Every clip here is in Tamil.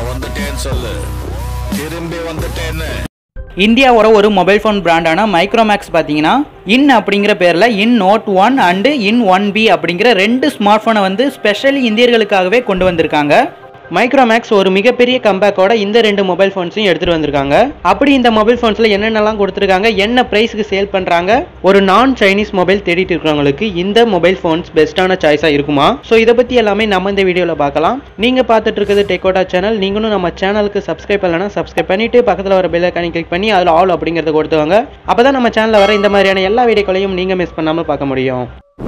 நான் வந்துட்டேன்னு சொல்லு திரும்பி வந்துட்டேன்னு இந்தியாவோட ஒரு மொபைல் ஃபோன் பிராண்டான மைக்ரோமேக்ஸ் பார்த்தீங்கன்னா இன் அப்படிங்கிற பேரில் In note one and In one B அப்படிங்கிற ரெண்டு ஸ்மார்ட் ஃபோனை வந்து ஸ்பெஷலி இந்தியர்களுக்காகவே கொண்டு வந்திருக்காங்க மைக்ரோமேக்ஸ் ஒரு மிகப்பெரிய கம்பேக்கோட இந்த ரெண்டு மொபைல் ஃபோன்ஸையும் எடுத்துகிட்டு வந்திருக்காங்க அப்படி இந்த மொபைல் ஃபோன்ஸில் என்னென்னலாம் கொடுத்துருக்காங்க என்ன ப்ரைஸுக்கு சேல் பண்ணுறாங்க ஒரு நான் சைனீஸ் மொபைல் தேடிட்டு இருக்கிறவங்களுக்கு இந்த மொபைல் ஃபோன்ஸ் பெஸ்ட்டான சாய்ஸாக இருக்குமா ஸோ இதை பற்றி எல்லாமே நம்ம இந்த வீடியோவில் பார்க்கலாம் நீங்கள் பார்த்துட்டு இருக்கிறது டெக்கோட்டா சேனல் நீங்களும் நம்ம சேனலுக்கு சப்ஸ்கிரைப் பண்ணலன்னா சப்ஸ்கிரைப் பண்ணிட்டு பக்கத்தில் வர பெல் ஐக்கானி கிளிக் பண்ணி அதில் ஆல் அப்படிங்கிறத கொடுத்துவாங்க அப்போ தான் நம்ம சேனலில் வர இந்த மாதிரியான எல்லா வீடியோக்களையும் நீங்கள் மிஸ் பண்ணாமல் பார்க்க முடியும்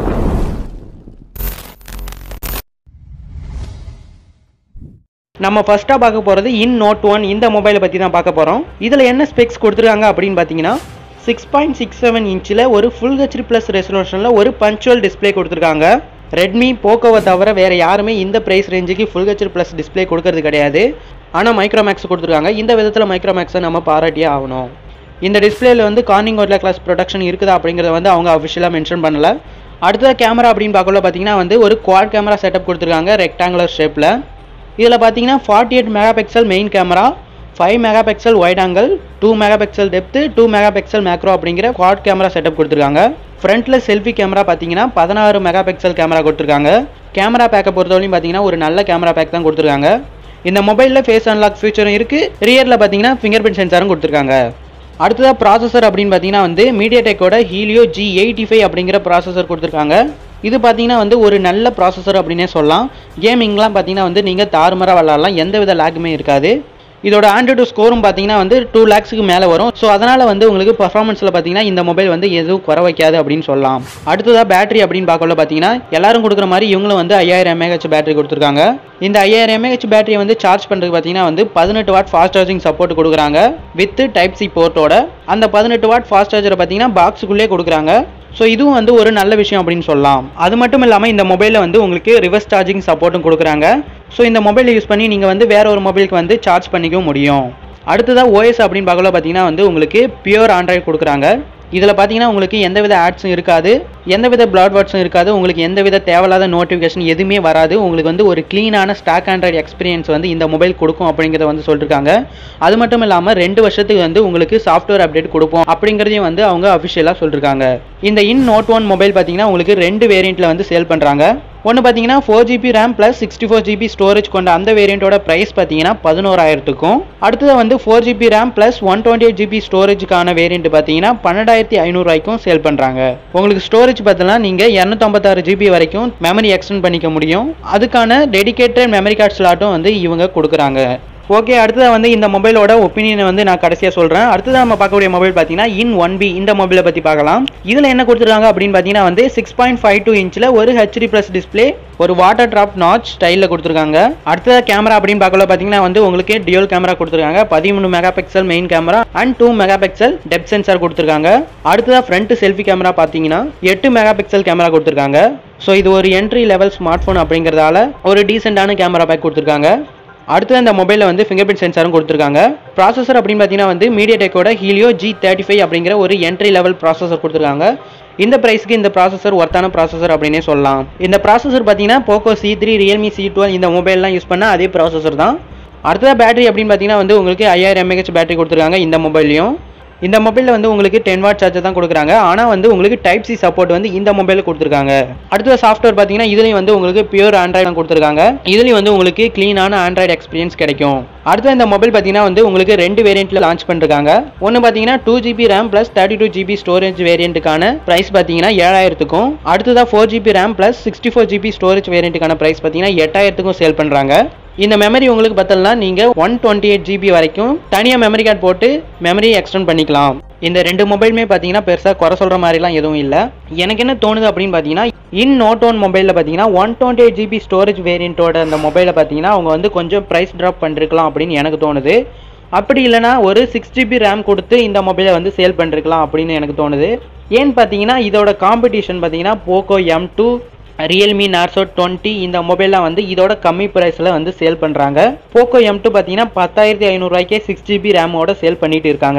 நம்ம ஃபர்ஸ்ட்டாக பார்க்க போகிறது இன் நோட் ஒன் இந்த மொபைலை பற்றி தான் பார்க்க போகிறோம் இதில் என்ன ஸ்பெக்ஸ் கொடுத்துருக்காங்க அப்படின்னு பார்த்தீங்கன்னா சிக்ஸ் பாயிண்ட் சிக்ஸ் செவன் இன்ச்சில் ஒரு ஃபுல் ஹெச்டி ப்ளஸ் ரெசல்யூஷனில் ஒரு பஞ்சுவல் டிஸ்ப்ளே கொடுத்துருக்காங்க ரெட்மி போக்கோவை தவிர வேறு யாருமே இந்த ப்ரைஸ் ரேஞ்சுக்கு ஃபுல் ஹெச்டி ப்ளஸ் டிஸ்ப்ளே கொடுக்கறது கிடையாது ஆனால் மைக்ரோமேக்ஸ் கொடுத்துருக்காங்க இந்த விதத்தில் மைக்ரோமேக்ஸை நம்ம பாராட்டியே ஆகணும் இந்த டிஸ்பிளேல வந்து கார்னிங் ஒர்ல கிளாஸ் ப்ரொடக்ஷன் இருக்குதா அப்படிங்கிறத வந்து அவங்க அஃபிஷியலாக மென்ஷன் பண்ணல அடுத்தது கேமரா அப்படின்னு பார்க்கல பார்த்தீங்கன்னா வந்து ஒரு குவாட் கேமரா செட்டப் கொடுத்துருக்காங்க ரெக்டாங்குலர் ஷேப்பில் இதில் பார்த்தீங்கன்னா forty eight mega pixel main camera five mega pixel wide angle two mega pixel depth two mega pixel macro அப்படிங்கிற குவாட் கேமரா செட்டப் கொடுத்துருக்காங்க ஃப்ரண்ட்டில் செல்ஃபி கேமரா பார்த்தீங்கன்னா பதினாறு மெகா பிக்சல் கேமரா கொடுத்துருக்காங்க கேமரா பேக்கை பொறுத்தவரையும் பார்த்தீங்கன்னா ஒரு நல்ல கேமரா பேக் தான் கொடுத்துருக்காங்க இந்த மொபைலில் ஃபேஸ் அன்லாக் ஃபீச்சரும் இருக்குது ரியரில் பார்த்தீங்கன்னா ஃபிங்கர் பிரிண்ட் சென்சாரும் கொடுத்துருக்காங்க அடுத்ததாக ப்ராசஸர் அப்படின்னு பார்த்தீங்கன்னா வந்து மீடியாடெக்கோட ஹீலியோ ஜி எயிட்டி ஃபைவ் அப்படிங்கிற ப்ராசஸர் கொடுத்துருக்காங்க இது பார்த்தீங்கன்னா வந்து ஒரு நல்ல ப்ராசஸர் அப்படின்னே சொல்லலாம் கேமிங்லாம் பார்த்தீங்கன்னா வந்து நீங்கள் தாறுமாறாக விளாட்லாம் எந்த வித லேக்குமே இருக்காது இதோட ஆண்ட்ராய்டு ஸ்கோரும் பார்த்தீங்கன்னா வந்து டூ லேக்ஸுக்கு மேலே வரும் ஸோ அதனால் வந்து உங்களுக்கு பர்ஃபார்மன்ஸில் பார்த்தீங்கன்னா இந்த மொபைல் வந்து எதுவும் குறை வைக்காது அப்படின்னு சொல்லலாம் அடுத்ததாக பேட்டரி அப்படின்னு பார்க்கல பார்த்தீங்கன்னா எல்லாரும் கொடுக்குற மாதிரி இவங்களும் வந்து ஐயாயிரம் எம்ஏஹெச் பேட்டரி கொடுத்துருக்காங்க இந்த ஐயாயிரம் எம்ஏஹெச் பேட்டரியை வந்து சார்ஜ் பண்ணுறதுக்கு பார்த்தீங்கன்னா வந்து பதினெட்டு வாட் ஃபாஸ்ட் சார்ஜிங் சப்போர்ட் கொடுக்குறாங்க வித் டைப் சி போர்ட்டோட அந்த பதினெட்டு வாட் ஃபாஸ்ட் சார்ஜரை பார்த்தீங்கன்னா பாக்ஸுக்குள்ளே கொடுக்குறாங்க ஸோ இதுவும் வந்து ஒரு நல்ல விஷயம் அப்படின்னு சொல்லலாம் அது மட்டும் இல்லாமல் இந்த மொபைலில் வந்து உங்களுக்கு ரிவர்ஸ் சார்ஜிங் சப்போர்ட்டும் கொடுக்குறாங்க ஸோ இந்த மொபைலை யூஸ் பண்ணி நீங்கள் வந்து வேற ஒரு மொபைலுக்கு வந்து சார்ஜ் பண்ணிக்கவும் முடியும் அடுத்ததாக ஓஎஸ் அப்படின்னு பார்க்கல பார்த்தீங்கன்னா வந்து உங்களுக்கு பியூர் ஆண்ட்ராய்டு கொடுக்குறாங்க இதில் பார்த்தீங்கன்னா உங்களுக்கு எந்தவித ஆட்ஸும் இருக்காது எந்தவித பிளாட் வாட்ஸும் இருக்காது உங்களுக்கு எந்தவித தேவையில்லாத நோட்டிஃபிகேஷன் எதுவுமே வராது உங்களுக்கு வந்து ஒரு க்ளீனான ஸ்டாக் ஆண்ட்ராய்டு எக்ஸ்பீரியன்ஸ் வந்து இந்த மொபைல் கொடுக்கும் அப்படிங்கிறத வந்து சொல்லியிருக்காங்க அது மட்டும் இல்லாமல் ரெண்டு வருஷத்துக்கு வந்து உங்களுக்கு சாஃப்ட்வேர் அப்டேட் கொடுப்போம் அப்படிங்கிறதையும் வந்து அவங்க அஃபிஷியலாக சொல்லியிருக்காங்க இந்த இன் நோட் ஒன் மொபைல் பார்த்தீங்கன்னா உங்களுக்கு ரெண்டு வேரியண்ட்டில் வந்து சேல் பண்ணுறாங்க ஒன்று பார்த்தீங்கன்னா four GB RAM plus sixty four GB storage கொண்ட அந்த வேரியண்ட்டோட ப்ரைஸ் பார்த்தீங்கன்னா பதினோராயிரத்துக்கும் அடுத்தது வந்து four GB RAM plus one twenty eight GB ஸ்டோரேஜுக்கான வேரியண்ட் பார்த்தீங்கன்னா பன்னெண்டாயிரத்தி ஐநூறுரூவாய்க்கும் சேல் பண்ணுறாங்க உங்களுக்கு ஸ்டோரேஜ் பார்த்தீங்கன்னா நீங்கள் இரநூத்தம்பத்தாறு ஜிபி வரைக்கும் மெமரி எக்ஸ்டெண்ட் பண்ணிக்க முடியும் அதுக்கான டெடிகேட்டட் மெமரி கார்டு ஸ்லாட்டும் வந்து இவங்க கொடுக்குறாங்க ஓகே அடுத்ததாக வந்து இந்த மொபைலோட ஒப்பீனியனை வந்து நான் கடைசியாக சொல்கிறேன் அடுத்ததாக நம்ம பார்க்கக்கூடிய மொபைல் பார்த்தீங்கன்னா இன் ஒன் பி இந்த மொபைலை பற்றி பார்க்கலாம் இதில் என்ன கொடுத்துருக்காங்க அப்படின்னு பார்த்தீங்கன்னா வந்து சிக்ஸ் பாயிண்ட் ஃபைவ் டூ இன்ச்சில் ஒரு ஹெச்டி ப்ளஸ் டிஸ்பிளே ஒரு வாட்டர் ட்ராப் நாச் ஸ்டைலில் கொடுத்துருக்காங்க அடுத்ததாக கேமரா அப்படின்னு பார்க்கல பார்த்தீங்கன்னா வந்து உங்களுக்கு டியூல் கேமரா கொடுத்துருக்காங்க பதிமூணு mega pixel main camera and two mega pixel depth sensor கொடுத்துருக்காங்க அடுத்ததாக ஃப்ரண்ட் செல்ஃபி கேமரா பார்த்தீங்கன்னா எட்டு மெகா பிக்சல் கேமரா கொடுத்துருக்காங்க ஸோ இது ஒரு என்ட்ரி லெவல் ஸ்மார்ட் ஃபோன் அப்படிங்கிறதால ஒரு டீசெண்டான கேமரா பேக் கொடுத்துருக்காங்க அடுத்து இந்த மொபைலில் வந்து ஃபிங்கர் பிரிண்ட் சென்சாரும் கொடுத்துருக்காங்க ப்ராசஸர் அப்படின்னு பார்த்தீங்கன்னா வந்து மீடியாடெக்கோட ஹீலியோ ஜி தேர்ட்டி ஃபைவ் அப்படிங்கிற ஒரு என்ட்ரி லெவல் ப்ராசஸர் கொடுத்துருக்காங்க இந்த ப்ரைஸ்க்கு இந்த ப்ராசஸர் ஒர்த்தான ப்ராசஸர் அப்படின்னே சொல்லலாம் இந்த ப்ராசஸர் பார்த்தீங்கன்னா Poco C three Realme C twelve இந்த மொபைல்லாம் யூஸ் பண்ணால் அதே ப்ராசஸர் தான் அடுத்ததாக பேட்டரி அப்படின்னு பார்த்தீங்கன்னா வந்து உங்களுக்கு ஐயாயிரம் எம்ஏஹெச் பேட்டரி கொடுத்துருக்காங்க இந்த மொபைல்லையும் இந்த மொபைலில் வந்து உங்களுக்கு டென் வாட் சார்ஜர் தான் கொடுக்குறாங்க ஆனால் வந்து உங்களுக்கு டைப் சி சப்போர்ட் வந்து இந்த மொபைலில் கொடுத்துருக்காங்க அடுத்த சாஃப்ட்வேர் பார்த்தீங்கன்னா இதுலேயும் வந்து உங்களுக்கு பியூர் ஆண்ட்ராய்டு தான் கொடுத்துருக்காங்க இதுலேயும் வந்து உங்களுக்கு க்ளீனான ஆண்ட்ராய்டு எக்ஸ்பீரியன்ஸ் கிடைக்கும் அடுத்து இந்த மொபைல் பார்த்தீங்கன்னா வந்து உங்களுக்கு ரெண்டு வேரியண்ட்டில் லான்ச் பண்ணிருக்காங்க ஒன்று பார்த்தீங்கன்னா two GB RAM plus thirty two GB storage வேரியண்ட்டுக்கான ப்ரைஸ் பார்த்தீங்கன்னா ஏழாயிரத்துக்கும் அடுத்ததாக four GB RAM plus sixty four GB storage வேரியண்ட்டுக்கான ப்ரைஸ் பார்த்தீங்கன்னா எட்டாயிரத்துக்கும் சேல் பண்ணுறாங்க இந்த மெமரி உங்களுக்கு பத்தலனா நீங்கள் ஒன் டுவெண்ட்டி எயிட் ஜிபி வரைக்கும் தனியாக மெமரி கார்டு போட்டு மெமரி எக்ஸ்டெண்ட் பண்ணிக்கலாம் இந்த ரெண்டு மொபைலுமே பார்த்தீங்கன்னா பெருசாக குறை சொல்கிற மாதிரிலாம் எதுவும் இல்லை எனக்கு என்ன தோணுது அப்படின்னு பார்த்தீங்கன்னா இன் நோட் ஒன் மொபைலில் பார்த்தீங்கன்னா one twenty eight GB storage வேரியண்ட்டோட அந்த மொபைலை பார்த்தீங்கன்னா அவங்க வந்து கொஞ்சம் ப்ரைஸ் ட்ராப் பண்ணிருக்கலாம் அப்படின்னு எனக்கு தோணுது அப்படி இல்லைனா ஒரு சிக்ஸ் ஜிபி ரேம் கொடுத்து இந்த மொபைலை வந்து சேல் பண்ணிருக்கலாம் அப்படின்னு எனக்கு தோணுது ஏன்னு பார்த்தீங்கன்னா இதோட காம்படிஷன் பார்த்தீங்கன்னா Poco M two Realme Narzo twenty இந்த மொபைல்லாம் வந்து இதோட கம்மி ப்ரைஸில் வந்து சேல் பண்ணுறாங்க போக்கோ எம் டூ பார்த்தீங்கன்னா பத்தாயிரத்தி ஐநூறுரூவாய்க்கே சிக்ஸ் ஜிபி ரேமோட சேல் பண்ணிட்டு இருக்காங்க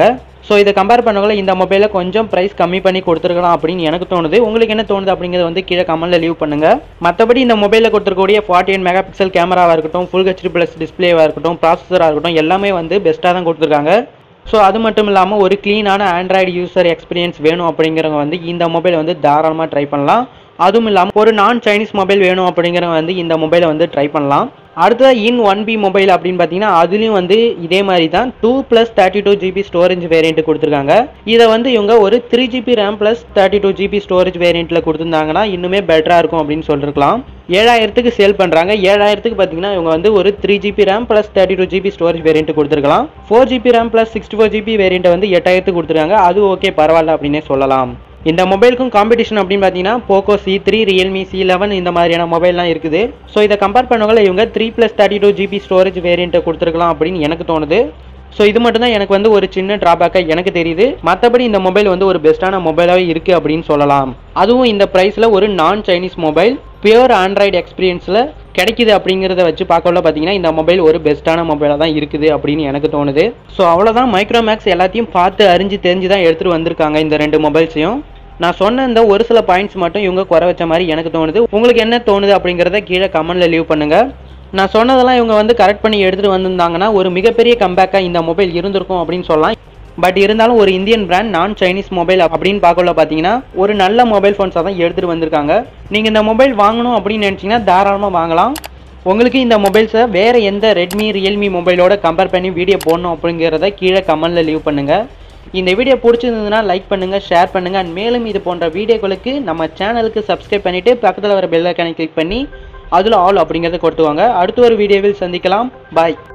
ஸோ இதை கம்பேர் பண்ணக்குள்ள இந்த மொபைலில் கொஞ்சம் ப்ரைஸ் கம்மி பண்ணி கொடுத்துருக்கலாம் அப்படின்னு எனக்கு தோணுது உங்களுக்கு என்ன தோணுது அப்படிங்கிறத வந்து கீழே கமெண்ட்டில் லீவ் பண்ணுங்க மற்றபடி இந்த மொபைலில் கொடுத்துருக்கக்கூடிய ஃபார்ட்டி எயிட் மெகா பிக்சல் கேமராவாக இருக்கட்டும் ஃபுல் ஹெச்டி ப்ளஸ் டிஸ்பிளேவாக இருக்கட்டும் ப்ராசஸராக இருக்கட்டும் எல்லாமே வந்து பெஸ்ட்டாக தான் கொடுத்துருக்காங்க ஸோ அது மட்டும் இல்லாமல் ஒரு க்ளீனான ஆண்ட்ராய்டு யூசர் எக்ஸ்பீரியன்ஸ் வேணும் அப்படிங்கிறவங்க வந்து இந்த மொபைல் வந்து தாராளமாக ட்ரை பண்ணலாம் அதுவும் இல்லாமல் ஒரு நான் சைனீஸ் மொபைல் வேணும் அப்படிங்கிறவங்க வந்து இந்த மொபைலை வந்து ட்ரை பண்ணலாம் அடுத்தது இன் ஒன் பி மொபைல் அப்படின்னு பார்த்தீங்கன்னா அதுலேயும் வந்து இதே மாதிரி தான் two plus thirty two GB storage variant கொடுத்துருக்காங்க இதை வந்து இவங்க ஒரு three GB RAM plus thirty two GB storage வேரியண்ட்டில் கொடுத்துருந்தாங்கன்னா இன்னுமே பெட்டராக இருக்கும் அப்படின்னு சொல்லிருக்கலாம் ஏழாயிரத்துக்கு சேல் பண்ணுறாங்க ஏழாயிரத்துக்கு பார்த்தீங்கன்னா இவங்க வந்து ஒரு three GB RAM plus thirty two GB storage variant கொடுத்துருக்கலாம் four GB RAM plus sixty four GB வேரியண்ட்டை வந்து எட்டாயிரத்துக்கு கொடுத்துருக்காங்க அது ஓகே பரவாயில்ல அப்படின்னே சொல்லலாம் இந்த மொபைலுக்கும் காம்படிஷன் அப்படின்னு பார்த்தீங்கன்னா Poco C three Realme C eleven இந்த மாதிரியான மொபைல்லாம் இருக்குது ஸோ இதை கம்பேர் பண்ணவங்கள இவங்க three plus thirty two GB storage வேரியண்ட்டை கொடுத்துருக்கலாம் அப்படின்னு எனக்கு தோணுது ஸோ இது மட்டும் தான் எனக்கு வந்து ஒரு சின்ன ட்ராபேக்காக எனக்கு தெரியுது மற்றபடி இந்த மொபைல் வந்து ஒரு பெஸ்ட்டான மொபைலாகவே இருக்குது அப்படின்னு சொல்லலாம் அதுவும் இந்த ப்ரைஸில் ஒரு நான் சைனீஸ் மொபைல் பியூர் ஆண்ட்ராய்டு எக்ஸ்பீரியன்ஸில் கிடைக்குது அப்படிங்கிறத வச்சு பார்க்கல பார்த்தீங்கன்னா இந்த மொபைல் ஒரு பெஸ்ட்டான மொபைலாக தான் இருக்குது அப்படின்னு எனக்கு தோணுது ஸோ அவ்வளோதான் மைக்ரோமேக்ஸ் எல்லாத்தையும் பார்த்து அறிஞ்சு தெரிஞ்சு தான் எடுத்துகிட்டு வந்திருக்காங்க இந்த ரெண்டு மொபைல்ஸையும் நான் சொன்ன இந்த ஒரு சில பாயிண்ட்ஸ் மட்டும் இவங்க குறை வச்ச மாதிரி எனக்கு தோணுது உங்களுக்கு என்ன தோணுது அப்படிங்கிறத கீழே கமெண்ட்ல லீவ் பண்ணுங்க நான் சொன்னதெல்லாம் இவங்க வந்து கரெக்ட் பண்ணி எடுத்துகிட்டு வந்திருந்தாங்கன்னா ஒரு மிகப்பெரிய கம்பேக்காக இந்த மொபைல் இருந்திருக்கும் அப்படின்னு சொல்லலாம் பட் இருந்தாலும் ஒரு Indian brand non Chinese mobile அப்படின்னு பார்க்கல பார்த்தீங்கன்னா ஒரு நல்ல மொபைல் ஃபோன்ஸாக தான் எடுத்துகிட்டு வந்திருக்காங்க நீங்கள் இந்த மொபைல் வாங்கணும் அப்படின்னு நினச்சிங்கன்னா தாராளமாக வாங்கலாம் உங்களுக்கு இந்த மொபைல்ஸை வேறு எந்த ரெட்மி ரியல்மி மொபைலோட கம்பேர் பண்ணி வீடியோ போடணும் அப்படிங்கிறத கீழே கமெண்ட்டில் லீவ் பண்ணுங்கள் இந்த வீடியோ பிடிச்சிருந்ததுன்னா லைக் பண்ணுங்கள் ஷேர் பண்ணுங்கள் அண்ட் மேலும் இது போன்ற வீடியோக்களுக்கு நம்ம சேனலுக்கு சப்ஸ்கிரைப் பண்ணிவிட்டு பக்கத்தில் வர பெல் ஐக்கானை கிளிக் பண்ணி அதில் ஆல் அப்படிங்கிறத கொடுத்துவாங்க அடுத்த ஒரு வீடியோவில் சந்திக்கலாம் பாய்